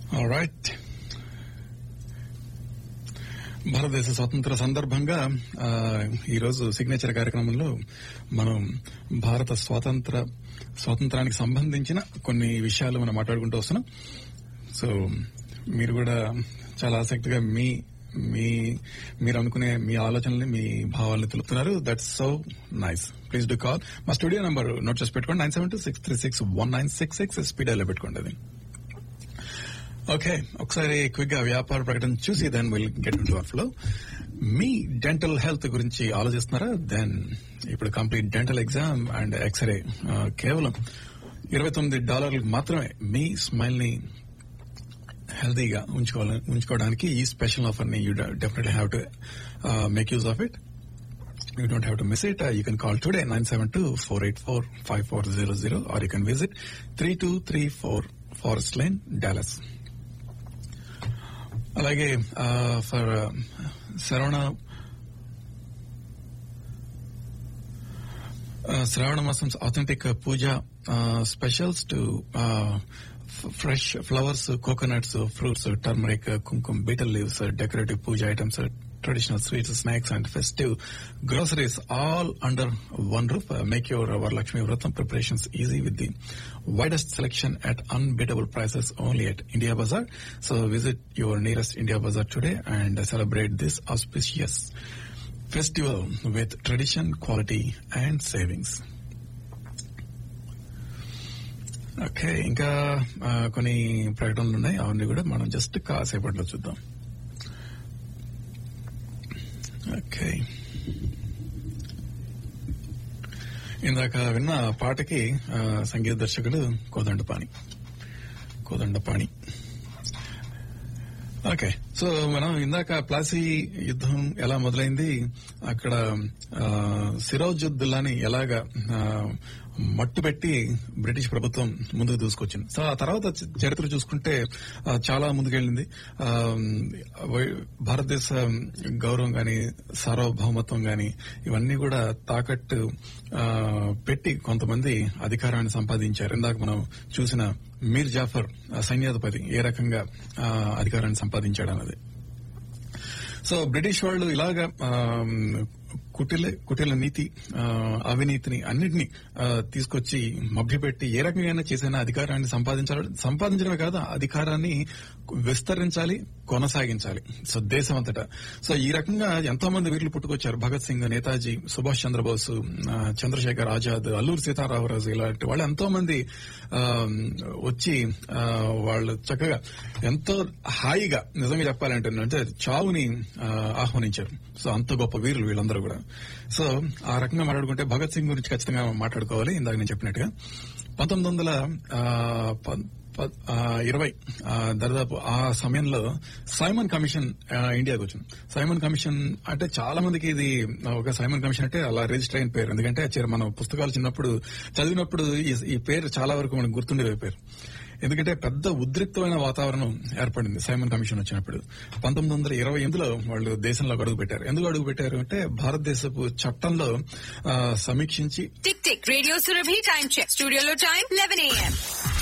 Right భారతదేశ స్వాతంత్ర సందర్భంగా ఆ, ఈరోజు సిగ్నేచర్ కార్యక్రమంలో మనం భారత స్వాతంత్ర స్వాతంత్రానికి సంబంధించిన కొన్ని విషయాలు మనం మాట్లాడుకుంటూ వస్తున్నాం సో మీరు కూడా చాలా ఆసక్తిగా మీ మీ మీరు అనుకునే మీ ఆలోచనల్ని మీ భావాలను తెలుపుతున్నారు that's so nice please do call మా స్టూడియో నంబర్ నోట్ చేసి పెట్టుకోండి nine seven two six three six one nine six six speed లో పెట్టుకోండి అది ఓకే ఒకసారి క్విక్ గా వ్యాపార ప్రకటన చూసి then will get to flow మీ డెంటల్ హెల్త్ గురించి ఆలోచిస్తున్నారా దెన్ ఇప్పుడు complete dental exam and X-ray కేవలం ఇరవై తొమ్మిది డాలర్లకు మాత్రమే మీ స్మైల్ ని హెల్తీగా ఉంచుకోవాలి ఉంచుకోవడానికి ఈ స్పెషల్ ఆఫర్ ని you definitely have to make use of it You don't have to miss it. Uh, you can call today 972-484-5400 or you can visit 3234 Forest Lane, Dallas. అలాగే ఫర్ శ్రవణ శ్రావణ మాసం authentic puja specials to fresh flowers, coconuts, fruits, turmeric, kumkum, betel leaves, decorative puja items, traditional sweets, snacks, and festive groceries all under one roof. Make your Varalakshmi Vratam preparations easy with the widest selection at unbeatable prices only at India Bazaar. So visit your nearest India Bazaar today and celebrate this auspicious festival with tradition, quality, and savings. Okay ఇంకా కొన్ని ప్రకటనలు ఉన్నాయి అవన్నీ కూడా మనం just కాసేపట్లో చూద్దాం okay ఇందాక విన్న పాటకి సంగీత దర్శకుడు కోదండపాణి కోదండపాణి ఓకే సో మనం ఇందాక ప్లాసీ యుద్ధం ఎలా మొదలైంది అక్కడ సిరోజుద్దుల్లాని ఎలాగా మట్టు పెట్టి బ్రిటిష్ ప్రభుత్వం ముందుకు దూసుకొచ్చింది సో ఆ తర్వాత చరిత్ర చూసుకుంటే చాలా ముందుకెళ్ళింది భారతదేశ గౌరవం గాని సార్వభౌమత్వం గాని ఇవన్నీ కూడా తాకట్టు పెట్టి కొంతమంది అధికారాన్ని సంపాదించారు ఇందాక మనం చూసిన మీర్ జాఫర్ సైన్యాధిపతి ఏ రకంగా అధికారాన్ని సంపాదించాడు అన్నది సో బ్రిటిష్ వాళ్ళు ఇలాగా కుటిల కుటిల నీతి అవినీతిని అన్నిటినీ తీసుకొచ్చి మభ్యపెట్టి ఏ రకంగా చేసిన అధికారాన్ని సంపాదించాలి సంపాదించడమే కాదు అధికారాన్ని విస్తరించాలి కొనసాగించాలి సో దేశం అంతటా సో ఈ రకంగా ఎంతో మంది వీరులు పుట్టుకొచ్చారు భగత్ సింగ్ నేతాజీ సుభాష్ చంద్రబోస్ చంద్రశేఖర్ ఆజాద్ అల్లూరి సీతారామరాజు ఇలాంటి వాళ్ళు ఎంతో మంది వచ్చి వాళ్ళు చక్కగా ఎంతో హాయిగా నిజంగా చెప్పాలంటే అంటే చావుని ఆహ్వానించారు సో అంత గొప్ప వీరులు వీళ్ళందరూ కూడా సో ఆ రకంగా మాట్లాడుకుంటే భగత్ సింగ్ గురించి ఖచ్చితంగా మాట్లాడుకోవాలి ఇందాక నేను చెప్పినట్టుగా పంతొమ్మిది వందల ఇరవై దాదాపు ఆ సమయంలో సైమన్ కమిషన్ ఇండియాకి వచ్చింది సైమన్ కమిషన్ అంటే చాలా మందికి ఇది ఒక సైమన్ కమిషన్ అంటే అలా రిజిస్టర్ అయిన పేరు ఎందుకంటే మన పుస్తకాలు చిన్నప్పుడు చదివినప్పుడు ఈ పేరు చాలా వరకు మనకు గుర్తుండే పేరు ఎందుకంటే పెద్ద ఉద్రిక్తమైన వాతావరణం ఏర్పడింది సైమన్ కమిషన్ వచ్చినప్పుడు పంతొమ్మిది వందల ఇరవై ఎనిమిదిలో వాళ్ళు దేశంలో అడుగు పెట్టారు ఎందుకు అడుగు పెట్టారు అంటే భారతదేశపు చట్టంలో సమీక్షించి tick tick radio Surabhi time check స్టూడియోలో టైం లెవెన్ ఏఎం